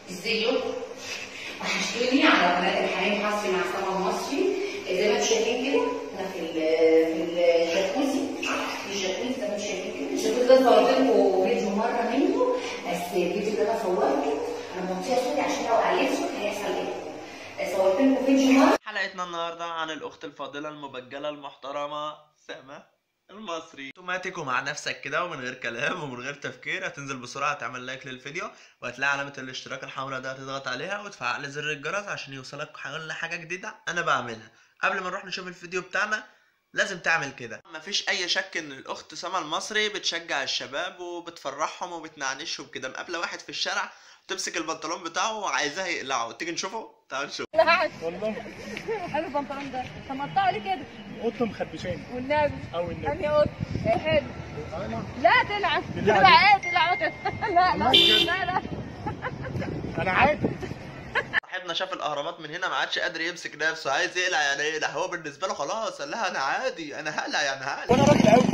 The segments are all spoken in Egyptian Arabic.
ازيكم وحشتوني على قناه الحنان حصري مع سما المصري زي ما انتم شايفين كده انا في ال- في الجاكوزي في الجاكوزي زي ما انتم شايفين كده الجاكوزي ده صورت لكم فيديو مره منه بس الفيديو ده انا صورته انا مغطيه صوتي عشان لو عليت صوت هيحصل ايه صورت لكم فيديو مره حلقتنا النهاردة عن الأخت الفاضلة المبجلة المحترمة سما المصري اوتوماتيك ومع نفسك كده ومن غير كلام ومن غير تفكير هتنزل بسرعة تعمل لايك للفيديو وهتلاقي علامة الاشتراك الحمراء ده هتضغط عليها وتفعل زر الجرس عشان يوصلك كل حاجة جديدة أنا بعملها قبل ما نروح نشوف الفيديو بتاعنا لازم تعمل كده مفيش اي شك ان الاخت سما المصري بتشجع الشباب وبتفرحهم وبتنعنشهم كده مقابله واحد في الشارع تمسك البنطلون بتاعه وعايزاه يقلعه تيجي نشوفه تعال نشوف والله حلو البنطلون ده طب ما تقطعوا ليه كده قطه مخربشاني والنبي او النبي انهي قط إيه حلو انا لا تلعب بالله تلعب ايه تلعب لا لا لا لا انا عادي صاحبنا شاف الاهرامات من هنا ما عادش قادر يمسك نفسه عايز يقلع يعني ايه ده هو بالنسبه له خلاص قال لها انا عادي انا هقلع يعني هقلع وانا راجل قوي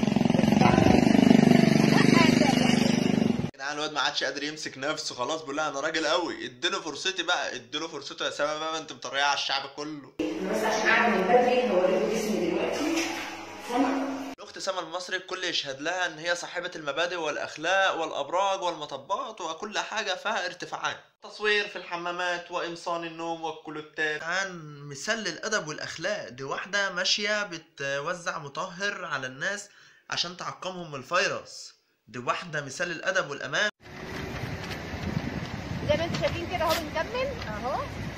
يعني الواد ما عادش قادر يمسك نفسه خلاص بيقول لها انا راجل قوي اديله فرصتي بقى اديله فرصته يا سما بقى ما انت مطريه على الشعب كله بس عشان اعمل من بدري هوريكم جسمي دلوقتي سما الاخت سما المصري الكل يشهد لها ان هي صاحبه المبادئ والاخلاق والابراج والمطبات وكل حاجه فيها ارتفاعات تصوير في الحمامات وقمصان النوم والكلوتات عن مثال للادب والاخلاق دي واحده ماشيه بتوزع مطهر على الناس عشان تعقمهم من الفيروس دي واحده مثال للادب والامان زي ما انتم شايفين كده اهو بنكمل اهو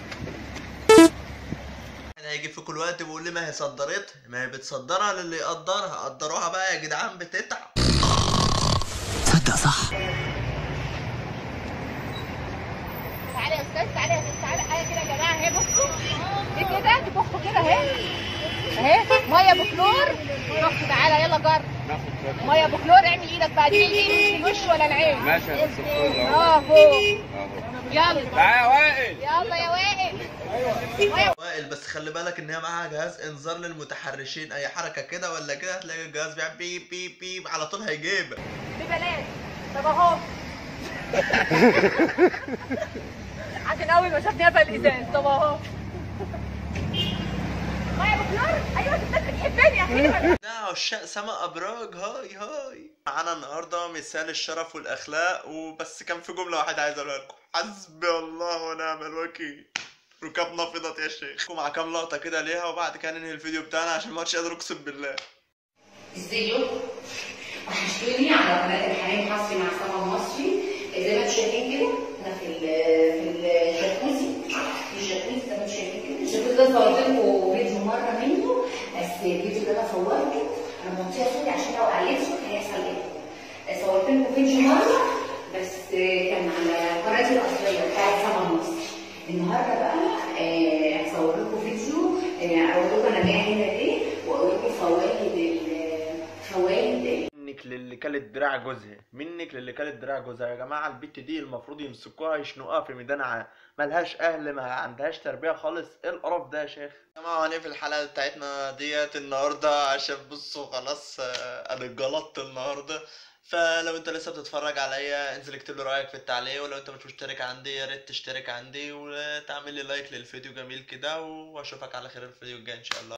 انا هيجي في كل وقت بيقول لي ما هي صدرتها ما هي بتصدرها للي يقدرها قدروها بقى يا جدعان بتتعب تعالى يا استاذ تعالى يا استاذ تعالى اهي كده يا جماعه اهي بصوا دي كده دي بخ كده اهي اهي ميه بكلور بص تعالى يلا جرب ميه بكلور اعمل ايدك بقى دي الايد الوش ولا العين ماشي يا أستاذ فوق أهو. اه فوق اهو يلا تعالى يا وائل يلا يا وائل ميه وائل بس خلي بالك ان هي معاها جهاز انذار للمتحرشين اي حركه كده ولا كده هتلاقي الجهاز بيعمل بيب بيب بيب على طول هيجيبك ببلاش طب اهو عشان اول ما شافني قفل الازاز طب اهو ميه بكلور ايوه انت بتحبني يا اخي ده عشاق سما ابراج هاي هاي معانا النهارده مثال الشرف والاخلاق وبس كان في جمله واحده عايز اقولها لكم حسبي الله ونعم الوكيل ركابنا فضت يا شيخ مع كام لقطه كده ليها وبعد كده ننهي الفيديو بتاعنا عشان ما عادش قادر اقسم بالله ازيكم وحشتوني على قناه الحنان حصري مع سما المصري زي ما انتم شايفين كده انا في ال- في الجاكوزي في الجاكوزي زي ما انتم شايفين كده الجاكوزي ده صورت لكم فيديو مره منه بس الفيديو ده انا صورته انا مغطيه صوتي عشان لو عليت صوت هيحصل ايه صورت لكم فيديو مره بس كان على قناتي الاصليه بتاعت سما المصري النهارده بقى آه، هصور لكم فيديو آه، اقول لكم انا جايه هنا ليه واقول لكم فوائد ال- فوائد منك للي كلت دراع جوزها منك للي كلت دراع جوزها يا جماعه البت دي المفروض يمسكوها يشنقوها في ميدان عام ملهاش اهل ما عندهاش تربيه خالص ايه القرف ده يا شيخ يا جماعه هنقفل الحلقه بتاعتنا ديت النهارده عشان بصوا خلاص آه، انا اتجلطت النهارده فلو انت لسه بتتفرج عليا انزل اكتب لي رايك في التعليق ولو انت مش مشترك عندي يا ريت تشترك عندي وتعمل لي لايك للفيديو جميل كده واشوفك على خير الفيديو الجاي ان شاء الله